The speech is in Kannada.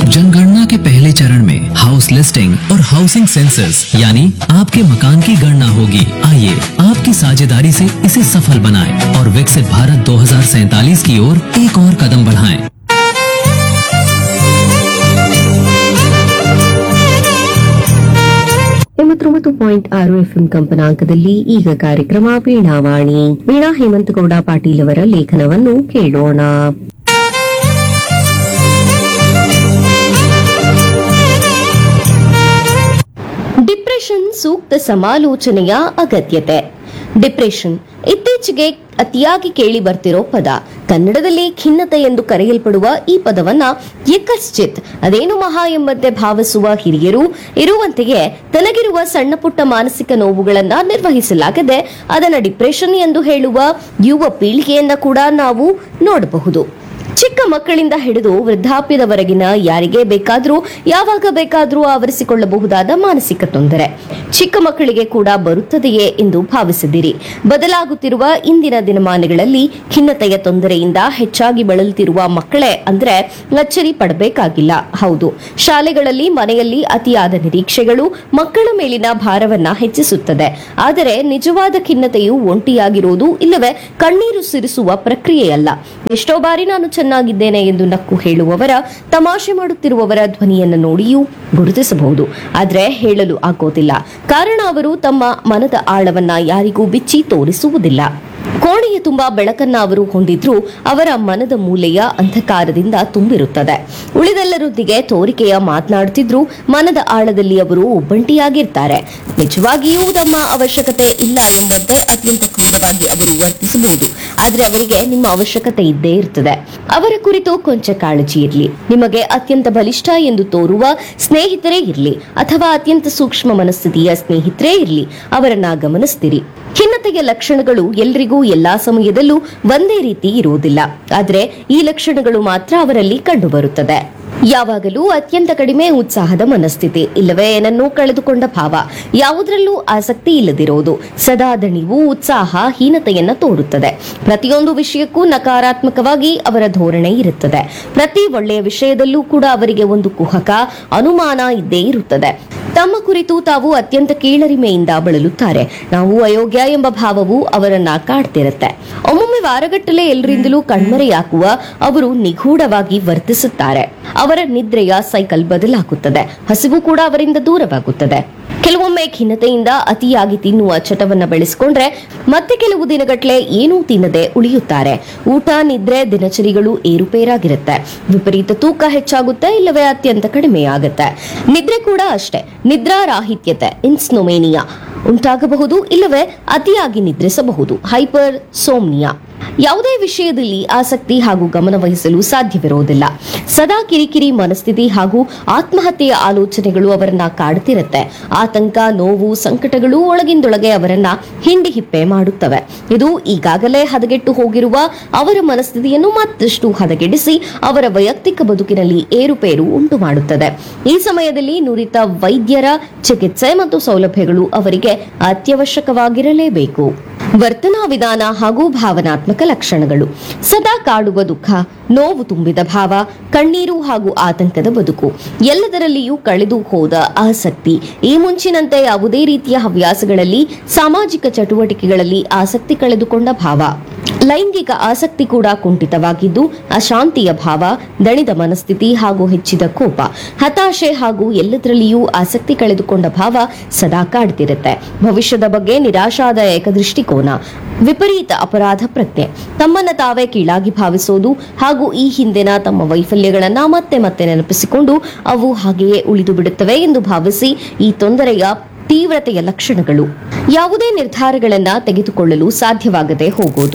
जनगणना के पहले चरण में हाउस लिस्टिंग और हाउसिंग सेंसस यानी आपके मकान की गणना होगी आइए आपकी साझेदारी से इसे सफल बनाएं और विकसित भारत 2047 की ओर एक और कदम बढ़ाएं। ಎಂಬತ್ತೊಂಬತ್ತು ಪಾಯಿಂಟ್ ಆರು ಎಫ್ಎಂ ಕಂಪನಾಂಕದಲ್ಲಿ ಈಗ ಕಾರ್ಯಕ್ರಮ ವೀಣಾವಾಣಿ ವೀಣಾ ಹೇಮಂತಗೌಡ ಪಾಟೀಲ್ ಅವರ ಲೇಖನವನ್ನು ಕೇಳೋಣ ಡಿಪ್ರೆಷನ್ ಸೂಕ್ತ ಸಮಾಲೋಚನೆಯ ಅಗತ್ಯತೆ ಡಿಪ್ರೆಷನ್ ಇತ್ತೀಚೆಗೆ ಅತಿಯಾಗಿ ಕೇಳಿ ಬರ್ತಿರೋ ಪದ ಕನ್ನಡದಲ್ಲಿ ಖಿನ್ನತೆ ಎಂದು ಕರೆಯಲ್ಪಡುವ ಈ ಪದವನ್ನ ಯಕಶ್ಚಿತ್ ಅದೇನು ಮಹಾ ಎಂಬಂತೆ ಭಾವಿಸುವ ಹಿರಿಯರು ಇರುವಂತೆಯೇ ತನಗಿರುವ ಸಣ್ಣ ಪುಟ್ಟ ಮಾನಸಿಕ ನೋವುಗಳನ್ನ ನಿರ್ವಹಿಸಲಾಗದೆ ಅದನ್ನ ಡಿಪ್ರೆಷನ್ ಎಂದು ಹೇಳುವ ಯುವ ಪೀಳಿಗೆಯನ್ನ ಕೂಡ ನಾವು ನೋಡಬಹುದು ಚಿಕ್ಕ ಮಕ್ಕಳಿಂದ ಹಿಡಿದು ವೃದ್ಧಾಪ್ಯದವರೆಗಿನ ಯಾರಿಗೆ ಬೇಕಾದರೂ ಯಾವಾಗ ಬೇಕಾದರೂ ಆವರಿಸಿಕೊಳ್ಳಬಹುದಾದ ಮಾನಸಿಕ ತೊಂದರೆ ಚಿಕ್ಕ ಮಕ್ಕಳಿಗೆ ಕೂಡ ಬರುತ್ತದೆಯೇ ಎಂದು ಭಾವಿಸಿದಿರಿ ಬದಲಾಗುತ್ತಿರುವ ಇಂದಿನ ದಿನಮಾನಗಳಲ್ಲಿ ಖಿನ್ನತೆಯ ತೊಂದರೆಯಿಂದ ಹೆಚ್ಚಾಗಿ ಬಳಲುತ್ತಿರುವ ಮಕ್ಕಳೇ ಅಂದ್ರೆ ಅಚ್ಚರಿ ಪಡಬೇಕಾಗಿಲ್ಲ ಹೌದು ಶಾಲೆಗಳಲ್ಲಿ ಮನೆಯಲ್ಲಿ ಅತಿಯಾದ ನಿರೀಕ್ಷೆಗಳು ಮಕ್ಕಳ ಮೇಲಿನ ಭಾರವನ್ನ ಹೆಚ್ಚಿಸುತ್ತದೆ ಆದರೆ ನಿಜವಾದ ಖಿನ್ನತೆಯು ಒಂಟಿಯಾಗಿರುವುದು ಇಲ್ಲವೇ ಕಣ್ಣೀರು ಸಿರಿಸುವ ಪ್ರಕ್ರಿಯೆಯಲ್ಲ ಎಷ್ಟೋ ಬಾರಿ ನಾನು ಚೆನ್ನಾಗಿದ್ದೇನೆ ಎಂದು ನಕ್ಕು ಹೇಳುವವರ ತಮಾಷೆ ಮಾಡುತ್ತಿರುವವರ ಧ್ವನಿಯನ್ನು ನೋಡಿಯೂ ಗುರುತಿಸಬಹುದು ಆದ್ರೆ ಹೇಳಲು ಆಗೋದಿಲ್ಲ ಕಾರಣ ಅವರು ತಮ್ಮ ಮನದ ಆಳವನ್ನ ಯಾರಿಗೂ ಬಿಚ್ಚಿ ತೋರಿಸುವುದಿಲ್ಲ ಕೋಣೆಯ ತುಂಬಾ ಬೆಳಕನ್ನ ಅವರು ಹೊಂದಿದ್ರು ಅವರ ಮನದ ಮೂಲೆಯ ಅಂಧಕಾರದಿಂದ ತುಂಬಿರುತ್ತದೆ ಉಳಿದೆಲ್ಲರೊಂದಿಗೆ ತೋರಿಕೆಯ ಮಾತನಾಡುತ್ತಿದ್ರು ಮನದ ಆಳದಲ್ಲಿ ಅವರು ಒಬ್ಬಂಟಿಯಾಗಿರ್ತಾರೆ ನಿಜವಾಗಿಯೂ ತಮ್ಮ ಅವಶ್ಯಕತೆ ಇಲ್ಲ ಎಂಬಂತೆ ಅತ್ಯಂತ ಕ್ರೂರವಾಗಿ ಅವರು ವರ್ತಿಸಬಹುದು ಆದ್ರೆ ಅವರಿಗೆ ನಿಮ್ಮ ಅವಶ್ಯಕತೆ ಇದ್ದೇ ಇರ್ತದೆ ಅವರ ಕುರಿತು ಕೊಂಚ ಕಾಳಜಿ ಇರಲಿ ನಿಮಗೆ ಅತ್ಯಂತ ಬಲಿಷ್ಠ ಎಂದು ತೋರುವ ಸ್ನೇಹಿತರೇ ಇರಲಿ ಅಥವಾ ಅತ್ಯಂತ ಸೂಕ್ಷ್ಮ ಮನಸ್ಥಿತಿಯ ಸ್ನೇಹಿತರೇ ಇರಲಿ ಅವರನ್ನ ಗಮನಿಸ್ತೀರಿ ಖಿನ್ನತೆಯ ಲಕ್ಷಣಗಳು ಎಲ್ರಿಗೂ ಎಲ್ಲಾ ಸಮಯದಲ್ಲೂ ಒಂದೇ ರೀತಿ ಇರುವುದಿಲ್ಲ ಆದರೆ ಈ ಲಕ್ಷಣಗಳು ಮಾತ್ರ ಅವರಲ್ಲಿ ಕಂಡುಬರುತ್ತದೆ ಯಾವಾಗಲೂ ಅತ್ಯಂತ ಕಡಿಮೆ ಉತ್ಸಾಹದ ಮನಸ್ಥಿತಿ ಇಲ್ಲವೇ ಏನನ್ನೂ ಕಳೆದುಕೊಂಡ ಭಾವ ಯಾವುದರಲ್ಲೂ ಆಸಕ್ತಿ ಇಲ್ಲದಿರುವುದು ಸದಾ ದಣಿವು ಉತ್ಸಾಹ ಹೀನತೆಯನ್ನ ತೋರುತ್ತದೆ ಪ್ರತಿಯೊಂದು ವಿಷಯಕ್ಕೂ ನಕಾರಾತ್ಮಕವಾಗಿ ಅವರ ಧೋರಣೆ ಇರುತ್ತದೆ ಪ್ರತಿ ಒಳ್ಳೆಯ ವಿಷಯದಲ್ಲೂ ಕೂಡ ಅವರಿಗೆ ಒಂದು ಕುಹಕ ಅನುಮಾನ ಇದ್ದೇ ಇರುತ್ತದೆ ತಮ್ಮ ಕುರಿತು ತಾವು ಅತ್ಯಂತ ಕೀಳರಿಮೆಯಿಂದ ಬಳಲುತ್ತಾರೆ ನಾವು ಅಯೋಗ್ಯ ಎಂಬ ಭಾವವು ಅವರನ್ನ ಕಾಡ್ತಿರುತ್ತೆ ಒಮ್ಮೊಮ್ಮೆ ವಾರಗಟ್ಟಲೆ ಎಲ್ಲರಿಂದಲೂ ಕಣ್ಮರೆಯಾಗುವ ಅವರು ನಿಗೂಢವಾಗಿ ವರ್ತಿಸುತ್ತಾರೆ ಅವರ ನಿದ್ರೆಯ ಸೈಕಲ್ ಬದಲಾಗುತ್ತದೆ ಹಸಿವು ಕೂಡ ಅವರಿಂದ ದೂರವಾಗುತ್ತದೆ ಕೆಲವೊಮ್ಮೆ ಖಿನ್ನತೆಯಿಂದ ಅತಿಯಾಗಿ ತಿನ್ನುವ ಚಟವನ್ನ ಬೆಳೆಸಿಕೊಂಡ್ರೆ ಮತ್ತೆ ಕೆಲವು ದಿನಗಟ್ಲೆ ಏನೂ ತಿನ್ನದೆ ಉಳಿಯುತ್ತಾರೆ ಊಟ ನಿದ್ರೆ ದಿನಚರಿಗಳು ಏರುಪೇರಾಗಿರುತ್ತೆ ವಿಪರೀತ ತೂಕ ಹೆಚ್ಚಾಗುತ್ತೆ ಇಲ್ಲವೇ ಅತ್ಯಂತ ಕಡಿಮೆಯಾಗುತ್ತೆ ನಿದ್ರೆ ಕೂಡ ಅಷ್ಟೇ ನಿದ್ರಾರಾಹಿತ್ಯತೆ ಇನ್ಸ್ನೊಮೇನಿಯಾ ಉಂಟಾಗಬಹುದು ಇಲ್ಲವೇ ಅತಿಯಾಗಿ ನಿದ್ರಿಸಬಹುದು ಹೈಪರ್ ಸೋಮ್ನಿಯಾ ಯಾವುದೇ ವಿಷಯದಲ್ಲಿ ಆಸಕ್ತಿ ಹಾಗೂ ಗಮನ ವಹಿಸಲು ಸಾಧ್ಯವಿರುವುದಿಲ್ಲ ಸದಾ ಕಿರಿಕಿರಿ ಮನಸ್ಥಿತಿ ಹಾಗೂ ಆತ್ಮಹತ್ಯೆಯ ಆಲೋಚನೆಗಳು ಅವರನ್ನ ಕಾಡುತ್ತಿರುತ್ತೆ ಆತಂಕ ನೋವು ಸಂಕಟಗಳು ಒಳಗಿಂದೊಳಗೆ ಅವರನ್ನ ಹಿಂಡಿ ಹಿಪ್ಪೆ ಮಾಡುತ್ತವೆ ಇದು ಈಗಾಗಲೇ ಹದಗೆಟ್ಟು ಹೋಗಿರುವ ಅವರ ಮನಸ್ಥಿತಿಯನ್ನು ಮತ್ತಷ್ಟು ಹದಗೆಡಿಸಿ ಅವರ ವೈಯಕ್ತಿಕ ಬದುಕಿನಲ್ಲಿ ಏರುಪೇರು ಉಂಟು ಮಾಡುತ್ತದೆ ಈ ಸಮಯದಲ್ಲಿ ನುರಿತ ವೈದ್ಯರ ಚಿಕಿತ್ಸೆ ಮತ್ತು ಸೌಲಭ್ಯಗಳು ಅವರಿಗೆ ಅತ್ಯವಶ್ಯಕವಾಗಿರಲೇಬೇಕು ವರ್ತನಾ ವಿಧಾನ ಹಾಗೂ ಭಾವನಾತ್ಮಕ ಲಕ್ಷಣಗಳು ಸದಾ ಕಾಡುವ ದುಃಖ ನೋವು ತುಂಬಿದ ಭಾವ ಕಣ್ಣೀರು ಹಾಗೂ ಆತಂಕದ ಬದುಕು ಎಲ್ಲದರಲ್ಲಿಯೂ ಕಳೆದು ಹೋದ ಆಸಕ್ತಿ ಈ ಮುಂಚಿನಂತೆ ಯಾವುದೇ ರೀತಿಯ ಹವ್ಯಾಸಗಳಲ್ಲಿ ಸಾಮಾಜಿಕ ಚಟುವಟಿಕೆಗಳಲ್ಲಿ ಆಸಕ್ತಿ ಕಳೆದುಕೊಂಡ ಭಾವ ಲೈಂಗಿಕ ಆಸಕ್ತಿ ಕೂಡ ಕುಂಠಿತವಾಗಿದ್ದು ಅಶಾಂತಿಯ ಭಾವ ದಣಿದ ಮನಸ್ಥಿತಿ ಹಾಗೂ ಹೆಚ್ಚಿದ ಕೋಪ ಹತಾಶೆ ಹಾಗೂ ಎಲ್ಲದರಲ್ಲಿಯೂ ಆಸಕ್ತಿ ಕಳೆದುಕೊಂಡ ಭಾವ ಸದಾ ಕಾಡ್ತಿರುತ್ತೆ ಭವಿಷ್ಯದ ಬಗ್ಗೆ ನಿರಾಶಾದಾಯಕ ದೃಷ್ಟಿಕೋನ ವಿಪರೀತ ಅಪರಾಧ ಪ್ರಜ್ಞೆ ತಮ್ಮನ್ನ ತಾವೇ ಕೀಳಾಗಿ ಭಾವಿಸೋದು ಹಾಗೂ ಈ ಹಿಂದಿನ ತಮ್ಮ ವೈಫಲ್ಯಗಳನ್ನ ಮತ್ತೆ ಮತ್ತೆ ನೆನಪಿಸಿಕೊಂಡು ಅವು ಹಾಗೆಯೇ ಉಳಿದು ಬಿಡುತ್ತವೆ ಎಂದು ಭಾವಿಸಿ ಈ ತೊಂದರೆಯ ತೀವ್ರತೆಯ ಲಕ್ಷಣಗಳು ಯಾವುದೇ ನಿರ್ಧಾರಗಳನ್ನ ತೆಗೆದುಕೊಳ್ಳಲು ಸಾಧ್ಯವಾಗದೆ ಹೋಗೋದು